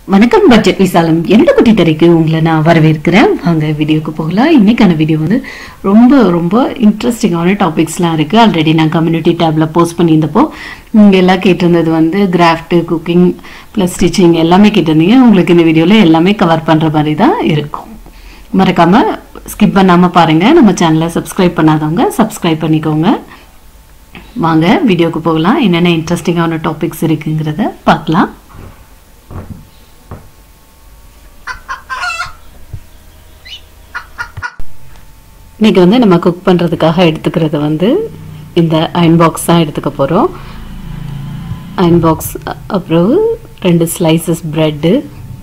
வணக்கம் பட்ஜெட் விசாலம் என்னோட குட்டி தரைக்கு உங்களை நான் வரவேற்கிறேன் வாங்க வீடியோக்கு போகலாம் இன்னைக்கான வீடியோ வந்து ரொம்ப ரொம்ப இன்ட்ரெஸ்டிங்கான டாபிக்ஸ்லாம் இருக்கு ஆல்ரெடி நான் கம்யூனிட்டி டேப்ல போஸ்ட் பண்ணியிருந்தப்போ நீங்க எல்லாம் கேட்டிருந்தது வந்து கிராஃப்ட் குக்கிங் ப்ளஸ் ஸ்டிச்சிங் எல்லாமே கேட்டிருந்தீங்க உங்களுக்கு இந்த வீடியோல எல்லாமே கவர் பண்ற மாதிரி தான் இருக்கும் மறக்காம ஸ்கிப் பண்ணாம பாருங்க நம்ம சேனலை சப்ஸ்கிரைப் பண்ணாதவங்க சப்ஸ்கிரைப் பண்ணிக்கோங்க வாங்க வீடியோக்கு போகலாம் என்னென்ன இன்ட்ரெஸ்டிங்கான டாபிக்ஸ் இருக்குங்கிறத பார்க்கலாம் இன்னைக்கு வந்து நம்ம குக் பண்ணுறதுக்காக எடுத்துக்கிறது வந்து இந்த அயன் பாக்ஸ் தான் எடுத்துக்க போகிறோம் அயன் பாக்ஸ் அப்புறம் ரெண்டு ஸ்லைசஸ் ப்ரெட்டு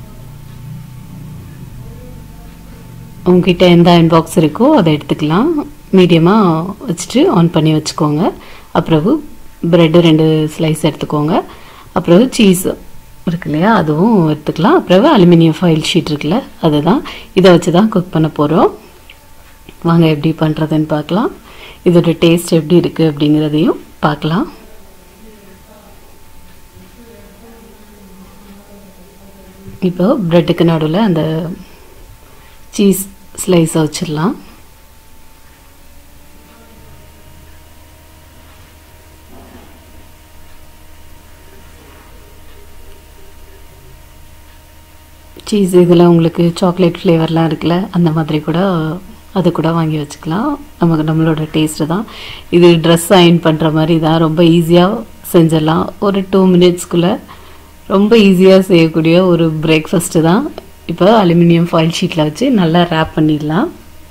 உங்ககிட்ட எந்த அயன் பாக்ஸ் இருக்கோ அதை எடுத்துக்கலாம் மீடியமாக வச்சுட்டு ஆன் பண்ணி வச்சுக்கோங்க அப்புறம் ப்ரெட்டு ரெண்டு ஸ்லைஸ் எடுத்துக்கோங்க அப்புறம் சீஸ் இருக்கு இல்லையா அதுவும் எடுத்துக்கலாம் அப்புறம் அலுமினியம் ஃபைல் ஷீட் இருக்குல்ல அதுதான் இதை வச்சு தான் குக் பண்ண போகிறோம் வாங்க எப்படி பண்ணுறதுன்னு பார்க்கலாம் இதோட டேஸ்ட் எப்படி இருக்குது அப்படிங்கிறதையும் பார்க்கலாம் இப்போ ப்ரெட்டுக்கு நடுவில் அந்த சீஸ் ஸ்லைஸை வச்சிடலாம் சீஸ் இதில் உங்களுக்கு சாக்லேட் ஃப்ளேவர்லாம் இருக்குல்ல அந்த மாதிரி கூட அது கூட வாங்கி வச்சுக்கலாம் நமக்கு நம்மளோட டேஸ்ட்டு தான் இது ட்ரெஸ் அயன் பண்ணுற மாதிரி தான் ரொம்ப ஈஸியாக செஞ்சிடலாம் ஒரு டூ மினிட்ஸ்க்குள்ளே ரொம்ப ஈஸியாக செய்யக்கூடிய ஒரு பிரேக்ஃபாஸ்ட்டு தான் இப்போ அலுமினியம் ஃபாயில் ஷீட்டில் வச்சு நல்லா ரேப் பண்ணிடலாம்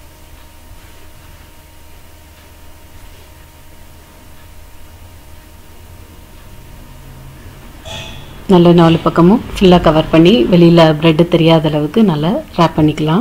நல்ல நாலு பக்கமும் ஃபுல்லாக கவர் பண்ணி வெளியில் ப்ரெட்டு தெரியாத அளவுக்கு நல்லா ரேப் பண்ணிக்கலாம்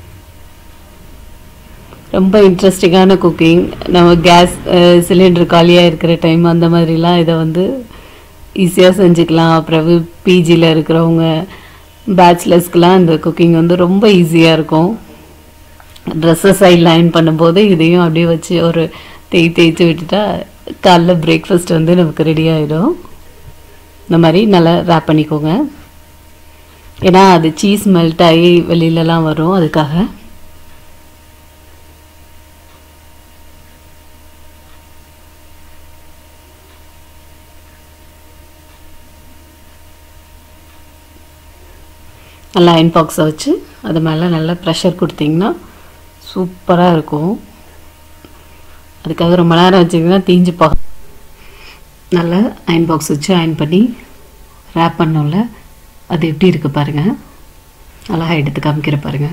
ரொம்ப இன்ட்ரெஸ்டிங்கான குக்கிங் நம்ம கேஸ் சிலிண்டர் காலியாக இருக்கிற டைம் அந்த மாதிரிலாம் இதை வந்து ஈஸியாக செஞ்சுக்கலாம் அப்புறம் பிஜியில் இருக்கிறவங்க பேச்சுலர்ஸ்க்கெலாம் இந்த குக்கிங் வந்து ரொம்ப ஈஸியாக இருக்கும் ட்ரெஸ்ஸஸ் சைட் லைன் பண்ணும்போது இதையும் அப்படியே வச்சு ஒரு தேய் தேய்ச்சி விட்டுட்டா காலைல பிரேக்ஃபாஸ்ட் வந்து நமக்கு ரெடி ஆகிடும் இந்த மாதிரி நல்லா ரேப் பண்ணிக்கோங்க ஏன்னா அது சீஸ் மெல்ட் ஆகி வெளியிலலாம் வரும் அதுக்காக நல்லா அயன் பாக்ஸை வச்சு அது மேலே நல்லா ப்ரெஷர் கொடுத்தீங்கன்னா சூப்பராக இருக்கும் அதுக்காக ரொம்ப நேரம் வச்சிங்கன்னா தீஞ்சு போக நல்லா அயன் பாக்ஸ் வச்சு அயன் பண்ணி ரேப் பண்ணோம்ல அது எப்படி இருக்குது பாருங்கள் அழகாக எடுத்து காமிக்கிற பாருங்கள்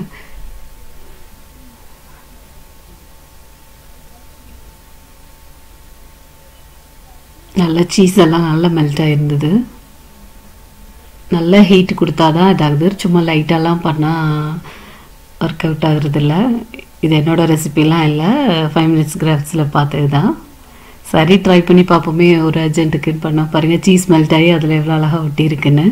நல்லா சீஸ் எல்லாம் நல்லா மெல்ட் ஆகிருந்தது நல்ல ஹீட் கொடுத்தா தான் இதாகுது சும்மா லைட்டாலாம் பண்ணால் ஒர்க் அவுட் ஆகுறது இல்லை இது என்னோடய ரெசிபிலாம் இல்லை ஃபைவ் மினிட்ஸ் கிராஃப்ட்ஸில் பார்த்தது தான் சரி ட்ரை பண்ணி பார்ப்போமே ஒரு அர்ஜென்ட்டுக்குன்னு பண்ணால் பாருங்கள் சீஸ் மெல்ட் ஆகி அதில் எவ்வளோ அழகாக ஒட்டி இருக்குன்னு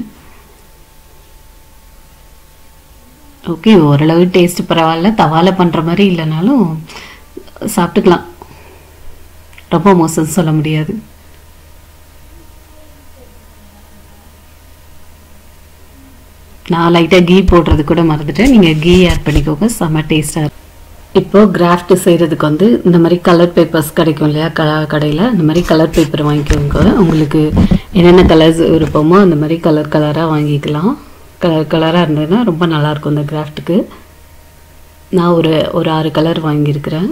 ஓகே ஓரளவு டேஸ்ட் பரவாயில்ல தவால பண்ணுற மாதிரி இல்லைனாலும் சாப்பிட்டுக்கலாம் ரொம்ப மோசம் சொல்ல முடியாது நான் லைட்டாக கீ போடுறது கூட மறந்துட்டேன் நீங்கள் கீ ஆட் பண்ணிக்கோங்க செம்ம டேஸ்ட்டாக இருக்கும் இப்போ கிராஃப்ட் செய்கிறதுக்கு வந்து இந்த மாதிரி கலர் பேப்பர்ஸ் கிடைக்கும் இல்லையா க கடையில் இந்த மாதிரி கலர் பேப்பர் வாங்கிக்கோங்க உங்களுக்கு என்னென்ன கலர்ஸ் விருப்பமோ அந்த மாதிரி கலர் கலராக வாங்கிக்கலாம் கலர் கலராக இருந்ததுன்னா ரொம்ப நல்லாயிருக்கும் இந்த கிராஃப்ட்டுக்கு நான் ஒரு ஒரு ஆறு கலர் வாங்கியிருக்கிறேன்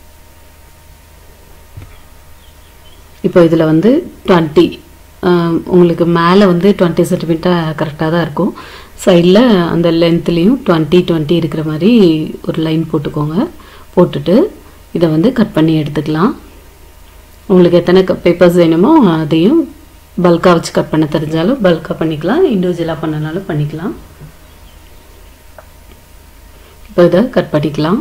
இப்போ இதில் வந்து டுவெண்ட்டி உங்களுக்கு மேலே வந்து டுவெண்ட்டி சென்டிமீட்டர் கரெக்டாக தான் இருக்கும் சைடில் அந்த லென்த்லேயும் டுவெண்ட்டி டுவெண்ட்டி இருக்கிற மாதிரி ஒரு லைன் போட்டுக்கோங்க போட்டுட்டு இதை வந்து கட் பண்ணி எடுத்துக்கலாம் உங்களுக்கு எத்தனை பேப்பர்ஸ் வேணுமோ அதையும் பல்காக வச்சு கட் பண்ண தெரிஞ்சாலும் பல்காக பண்ணிக்கலாம் இண்டிவிஜுவலாக பண்ணனாலும் பண்ணிக்கலாம் இப்போ இதை கட் பண்ணிக்கலாம்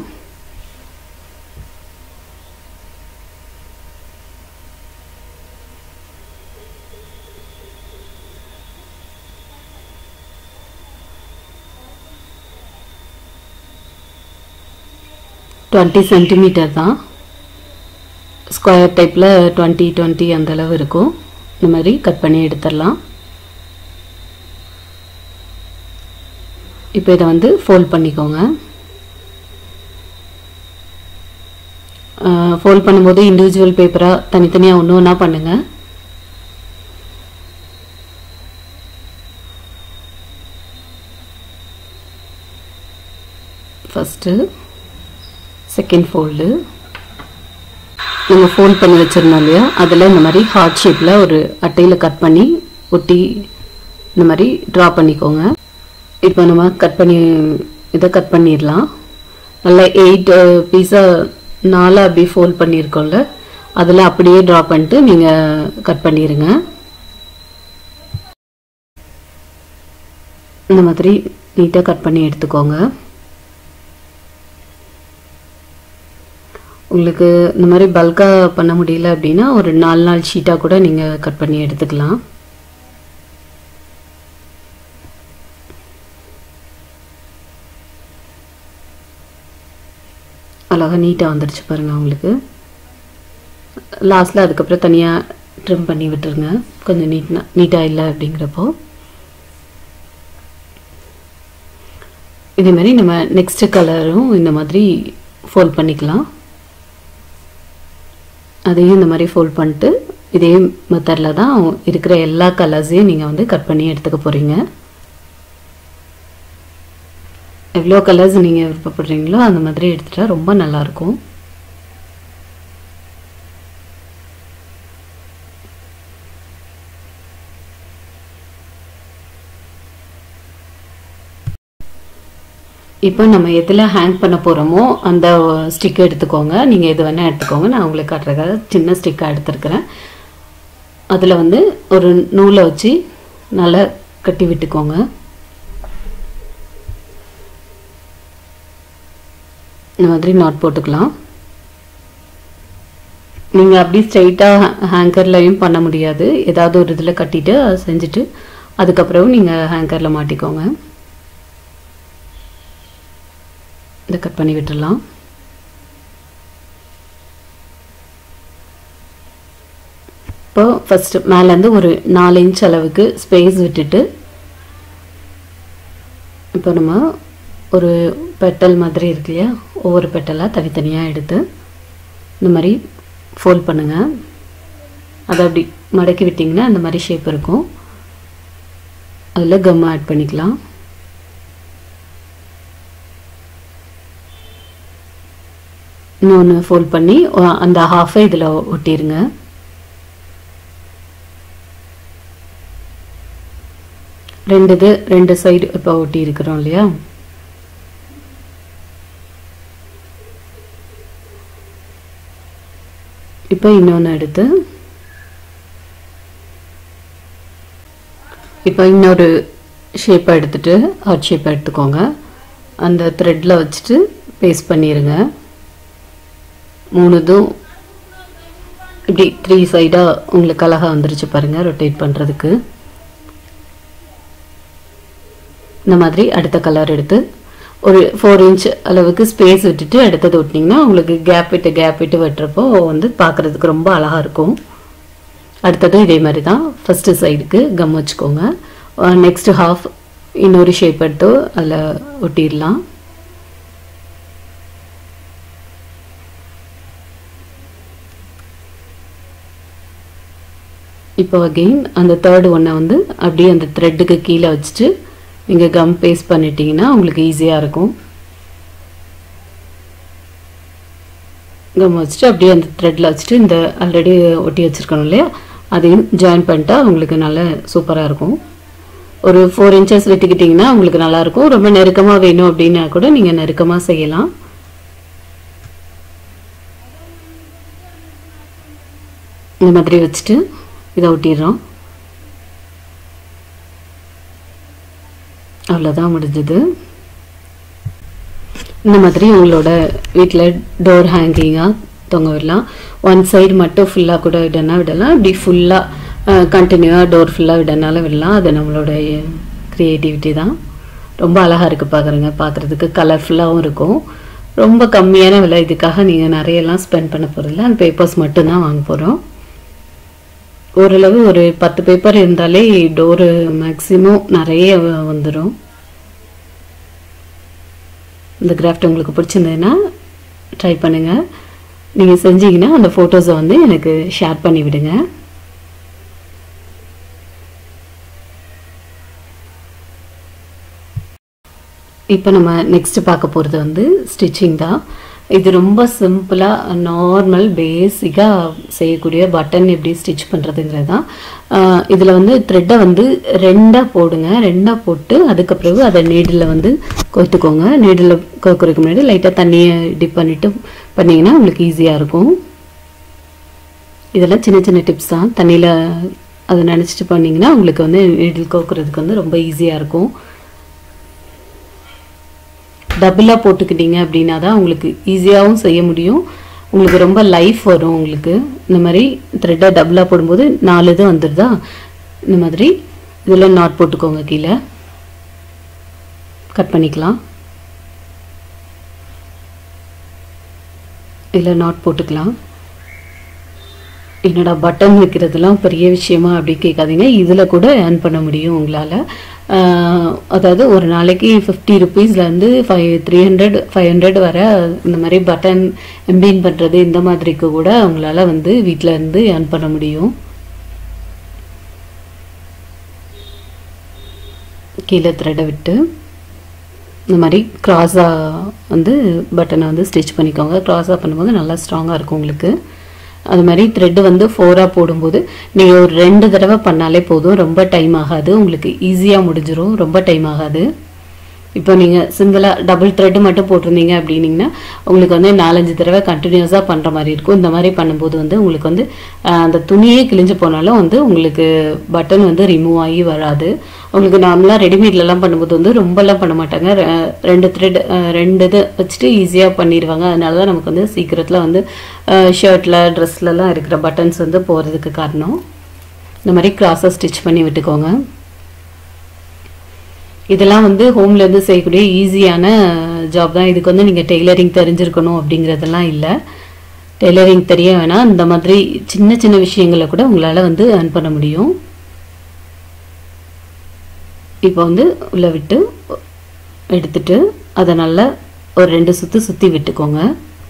டுவெண்ட்டி சென்டிமீட்டர் தான் ஸ்கொயர் டைப்பில் டுவெண்ட்டி டுவெண்ட்டி அந்த அளவு இருக்கும் இந்த மாதிரி கட் பண்ணி எடுத்துடலாம் இப்போ இதை வந்து ஃபோல்ட் பண்ணிக்கோங்க ஃபோல்ட் பண்ணும்போது இண்டிவிஜுவல் பேப்பராக தனித்தனியாக ஒன்று ஒன்றா பண்ணுங்கள் ஃபஸ்ட்டு செகண்ட் ஃபோல்டு நம்ம ஃபோல்ட் பண்ணி வச்சுருந்தோம் இல்லையா அதில் இந்த மாதிரி ஹார்ட் ஷேப்பில் ஒரு அட்டையில் கட் பண்ணி ஒட்டி இந்த மாதிரி ட்ரா பண்ணிக்கோங்க இப்போ நம்ம கட் பண்ணி இதை கட் பண்ணிடலாம் நல்லா எயிட் பீஸாக நாலாக அப்படி ஃபோல்ட் பண்ணியிருக்கோம்ல அதில் அப்படியே ட்ரா பண்ணிட்டு நீங்கள் கட் பண்ணிடுங்க இந்த மாதிரி நீட்டாக கட் பண்ணி எடுத்துக்கோங்க உங்களுக்கு இந்த மாதிரி பல்காக பண்ண முடியல அப்படின்னா ஒரு நாலு நாள் ஷீட்டாக கூட நீங்கள் கட் பண்ணி எடுத்துக்கலாம் அழகாக நீட்டாக வந்துடுச்சு பாருங்கள் உங்களுக்கு லாஸ்ட்டில் அதுக்கப்புறம் தனியாக ட்ரிம் பண்ணி விட்டுருங்க கொஞ்சம் நீட்னா நீட்டாக இல்லை அப்படிங்கிறப்போ இதே மாதிரி நம்ம நெக்ஸ்ட் கலரும் இந்த மாதிரி ஃபோல்ட் பண்ணிக்கலாம் அதையும் இந்த மாதிரி ஃபோல்ட் பண்ணிட்டு இதே மெத்தடில் தான் இருக்கிற எல்லா கலர்ஸையும் நீங்கள் வந்து கட் பண்ணி எடுத்துக்க போகிறீங்க எவ்வளோ கலர்ஸ் நீங்கள் விருப்பப்படுறீங்களோ அந்த மாதிரி எடுத்துட்டா ரொம்ப நல்லாயிருக்கும் இப்போ நம்ம எதில் ஹேங் பண்ண போகிறோமோ அந்த ஸ்டிக் எடுத்துக்கோங்க நீங்கள் எது வேணால் எடுத்துக்கோங்க நான் உங்களுக்கு காட்டுறதுக்காக சின்ன ஸ்டிக்காக எடுத்துருக்கிறேன் அதில் வந்து ஒரு நூலை வச்சு நல்லா கட்டி விட்டுக்கோங்க இந்த மாதிரி நாட் போட்டுக்கலாம் நீங்கள் அப்படி ஸ்ட்ரைட்டாக ஹேங்கர்லையும் பண்ண முடியாது ஏதாவது ஒரு இதில் கட்டிட்டு அதை செஞ்சுட்டு அதுக்கப்புறம் நீங்கள் ஹேங்கரில் மாட்டிக்கோங்க இதை கட் பண்ணி விட்டுடலாம் இப்போ ஃபஸ்ட்டு மேலேருந்து ஒரு நாலு இன்ச் அளவுக்கு ஸ்பேஸ் விட்டுட்டு இப்போ நம்ம ஒரு பெட்டல் மாதிரி இருக்கு இல்லையா ஒவ்வொரு பெட்டலாக தனித்தனியாக எடுத்து இந்த மாதிரி ஃபோல்ட் பண்ணுங்கள் அதை அப்படி மடக்கி விட்டிங்கன்னா இந்த மாதிரி ஷேப் இருக்கும் அதில் கம் ஆட் பண்ணிக்கலாம் இன்னொன்று ஃபோல்ட் பண்ணி அந்த ஹாஃபை இதில் ஒட்டிடுங்க ரெண்டு இது ரெண்டு சைடு இப்போ ஒட்டி இருக்கிறோம் இல்லையா இப்போ இன்னொன்று எடுத்து இப்போ இன்னொரு ஷேப்பை எடுத்துட்டு ஹார்ட் ஷேப்பை எடுத்துக்கோங்க அந்த த்ரெட்டில் வச்சுட்டு பேஸ்ட் பண்ணிடுங்க மூணு இதுவும் இப்படி த்ரீ சைடாக உங்களுக்கு அழகாக வந்துருச்சு பாருங்கள் ரொட்டேட் பண்ணுறதுக்கு இந்த மாதிரி அடுத்த கலர் எடுத்து ஒரு ஃபோர் இன்ச் அளவுக்கு ஸ்பேஸ் விட்டுட்டு அடுத்தது விட்டிங்கன்னா உங்களுக்கு கேப் விட்டு கேப் விட்டு வெட்டுறப்போ வந்து பார்க்குறதுக்கு ரொம்ப அழகாக இருக்கும் அடுத்ததும் இதே மாதிரி தான் ஃபஸ்ட்டு சைடுக்கு கம் வச்சுக்கோங்க நெக்ஸ்ட் ஹாஃப் இன்னொரு ஷேப் எடுத்து அதில் ஒட்டிடலாம் இப்போ அகெயின் அந்த தேர்டு ஒன்றை வந்து அப்படியே அந்த த்ரெட்டுக்கு கீழே வச்சுட்டு நீங்கள் கம் பேஸ்ட் பண்ணிட்டீங்கன்னா உங்களுக்கு ஈஸியாக இருக்கும் கம் வச்சுட்டு அப்படியே அந்த த்ரெட்டில் வச்சுட்டு இந்த ஆல்ரெடி ஒட்டி வச்சுருக்கணும் இல்லையா அதையும் ஜாயின் பண்ணிட்டா உங்களுக்கு நல்ல சூப்பராக இருக்கும் ஒரு ஃபோர் இன்ச்சஸ் வெட்டிக்கிட்டிங்கன்னா உங்களுக்கு நல்லாயிருக்கும் ரொம்ப நெருக்கமாக வேணும் அப்படின்னா கூட நீங்கள் நெருக்கமாக செய்யலாம் இந்த மாதிரி வச்சுட்டு இதை ஒட்டிடுறோம் அவ்வளோதான் முடிஞ்சது இந்த மாதிரி உங்களோட வீட்டில் டோர் ஹேங்கிங்காக தொங்க விடலாம் ஒன் சைடு மட்டும் ஃபுல்லாக கூட விடனா விடலாம் இப்படி ஃபுல்லாக கண்டினியூவாக டோர் ஃபுல்லாக விடனாலும் விடலாம் அது நம்மளோட க்ரியேட்டிவிட்டி தான் ரொம்ப அழகாக இருக்குது பார்க்குறங்க பார்க்குறதுக்கு கலர்ஃபுல்லாகவும் இருக்கும் ரொம்ப கம்மியான விலை இதுக்காக நீங்கள் நிறையெல்லாம் ஸ்பெண்ட் பண்ண போகிறதில்ல அந்த பேப்பர்ஸ் மட்டும்தான் வாங்க போகிறோம் ஓரளவு ஒரு பத்து பேப்பர் இருந்தாலே டோரு மேக்ஸிமம் நிறைய வந்துடும் இந்த கிராஃப்ட் உங்களுக்கு பிடிச்சிருந்ததுன்னா ட்ரை பண்ணுங்கள் நீங்கள் செஞ்சீங்கன்னா அந்த ஃபோட்டோஸை வந்து எனக்கு ஷேர் பண்ணி விடுங்க இப்போ நம்ம நெக்ஸ்ட் பார்க்க போகிறது வந்து ஸ்டிச்சிங் தான் இது ரொம்ப சிம்பிளாக நார்மல் பேசிக்காக செய்யக்கூடிய பட்டன் எப்படி ஸ்டிச் பண்ணுறதுங்கிறது தான் இதில் வந்து த்ரெட்டை வந்து ரெண்டாக போடுங்க ரெண்டாக போட்டு அதுக்கு பிறகு அதை நீடில் வந்து கொத்துக்கோங்க நீடில் கோக்குறதுக்கு முன்னாடி லைட்டாக தண்ணியை டிப் பண்ணிவிட்டு பண்ணிங்கன்னா உங்களுக்கு ஈஸியாக இருக்கும் இதெல்லாம் சின்ன சின்ன டிப்ஸ் தான் தண்ணியில் அதை நினச்சிட்டு பண்ணிங்கன்னா உங்களுக்கு வந்து நீடில் கோக்குறதுக்கு வந்து ரொம்ப ஈஸியாக இருக்கும் டபுளாக போட்டுக்கிட்டீங்க அப்படின்னா தான் உங்களுக்கு ஈஸியாகவும் செய்ய முடியும் உங்களுக்கு ரொம்ப லைஃப் வரும் உங்களுக்கு இந்த மாதிரி த்ரெட்டை டபுளாக போடும்போது நாலு இது வந்துடுதா இந்த மாதிரி இதில் நாட் போட்டுக்கோங்க கீழே கட் பண்ணிக்கலாம் இதில் நாட் போட்டுக்கலாம் என்னடா பட்டன் வைக்கிறதுலாம் பெரிய விஷயமா அப்படி கேட்காதீங்க இதில் கூட ஏர்ன் பண்ண முடியும் உங்களால் அதாவது ஒரு நாளைக்கு ஃபிஃப்டி ருபீஸ்லேருந்து five three hundred five hundred வர இந்த மாதிரி பட்டன் எம்பீன் பண்ணுறது இந்த மாதிரிக்கு கூட உங்களால் வந்து வீட்டில் இருந்து ஏர்ன் பண்ண முடியும் கீழே த்ரெடை விட்டு இந்த மாதிரி க்ராஸாக வந்து பட்டனை வந்து ஸ்டிச் பண்ணிக்கோங்க க்ராஸாக பண்ணும்போது நல்லா ஸ்ட்ராங்காக இருக்கும் உங்களுக்கு அது மாதிரி த்ரெட்டு வந்து ஃபோராக போடும்போது நீங்கள் ஒரு ரெண்டு தடவை பண்ணாலே போதும் ரொம்ப டைம் ஆகாது உங்களுக்கு ஈஸியாக முடிஞ்சிடும் ரொம்ப டைம் ஆகாது இப்போ நீங்கள் சிங்கிளாக டபுள் த்ரெட்டு மட்டும் போட்டிருந்தீங்க அப்படின்னீங்கன்னா உங்களுக்கு வந்து நாலஞ்சு தடவை கண்டினியூஸாக பண்ணுற மாதிரி இருக்கும் இந்த மாதிரி பண்ணும்போது வந்து உங்களுக்கு வந்து அந்த துணியே கிழிஞ்சு போனாலும் வந்து உங்களுக்கு பட்டன் வந்து ரிமூவ் ஆகி வராது உங்களுக்கு நார்மலாக ரெடிமேட்லலாம் பண்ணும்போது வந்து ரொம்பலாம் பண்ண மாட்டாங்க ரெண்டு த்ரெட் ரெண்டு இது வச்சுட்டு ஈஸியாக பண்ணிடுவாங்க அதனால தான் நமக்கு வந்து சீக்கிரத்தில் வந்து ஷர்ட்டில் ட்ரெஸ்லலாம் இருக்கிற பட்டன்ஸ் வந்து போகிறதுக்கு காரணம் இந்த மாதிரி கிராஸாக ஸ்டிச் பண்ணி விட்டுக்கோங்க இதெல்லாம் வந்து ஹோம்லேருந்து செய்யக்கூடிய ஈஸியான ஜாப் தான் இதுக்கு வந்து நீங்கள் டெய்லரிங் தெரிஞ்சிருக்கணும் அப்படிங்கிறதெல்லாம் இல்லை டெய்லரிங் தெரிய வேணாம் இந்த மாதிரி சின்ன சின்ன விஷயங்களை கூட உங்களால் வந்து ஏர்ன் பண்ண முடியும் இப்போ வந்து உள்ளே விட்டு எடுத்துட்டு அதை நல்லா ஒரு ரெண்டு சுற்று சுற்றி விட்டுக்கோங்க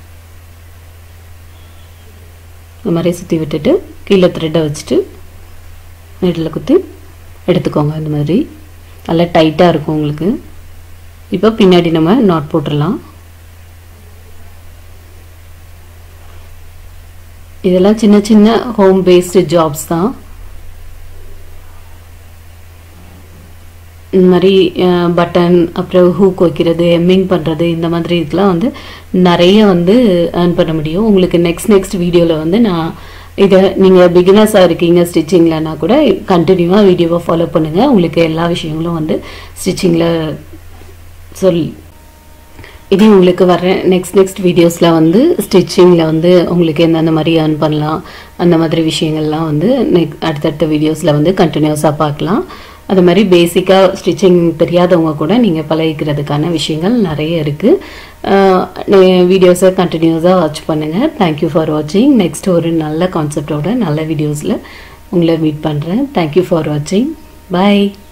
இந்த மாதிரி சுற்றி விட்டுட்டு கீழே த்ரெட்டை வச்சுட்டு நெட்டில் குத்தி எடுத்துக்கோங்க இந்த மாதிரி நல்லா டைட்டாக இருக்கும் உங்களுக்கு இப்போ பின்னாடி நம்ம நாட் போட்டுடலாம் இதெல்லாம் சின்ன சின்ன ஹோம் பேஸ்டு ஜாப்ஸ் தான் இந்த மாதிரி பட்டன் அப்புறம் ஹூக் வைக்கிறது எம்மிங் பண்ணுறது இந்த மாதிரி இதுக்கெலாம் வந்து நிறைய வந்து ஏர்ன் பண்ண முடியும் உங்களுக்கு நெக்ஸ்ட் நெக்ஸ்ட் வீடியோவில் வந்து நான் இதை நீங்கள் பிகினர்ஸாக இருக்கீங்க ஸ்டிச்சிங்லனா கூட கண்டினியூவாக வீடியோவை ஃபாலோ பண்ணுங்கள் உங்களுக்கு எல்லா விஷயங்களும் வந்து ஸ்டிச்சிங்கில் சொல் இதே உங்களுக்கு வர நெக்ஸ்ட் நெக்ஸ்ட் வீடியோஸில் வந்து ஸ்டிச்சிங்கில் வந்து உங்களுக்கு எந்தெந்த மாதிரி ஏர்ன் பண்ணலாம் அந்த மாதிரி விஷயங்கள்லாம் வந்து நெக் அடுத்தடுத்த வீடியோஸில் வந்து கண்டினியூஸாக பார்க்கலாம் அது மாதிரி பேசிக்காக ஸ்டிச்சிங் தெரியாதவங்க கூட நீங்கள் பழகிக்கிறதுக்கான விஷயங்கள் நிறைய இருக்குது வீடியோஸை கண்டினியூஸாக வாட்ச் பண்ணுங்கள் தேங்க்யூ ஃபார் வாட்சிங் நெக்ஸ்ட் ஒரு நல்ல கான்செப்டோட நல்ல வீடியோஸில் உங்களை மீட் பண்ணுறேன் தேங்க்யூ ஃபார் வாட்சிங் பாய்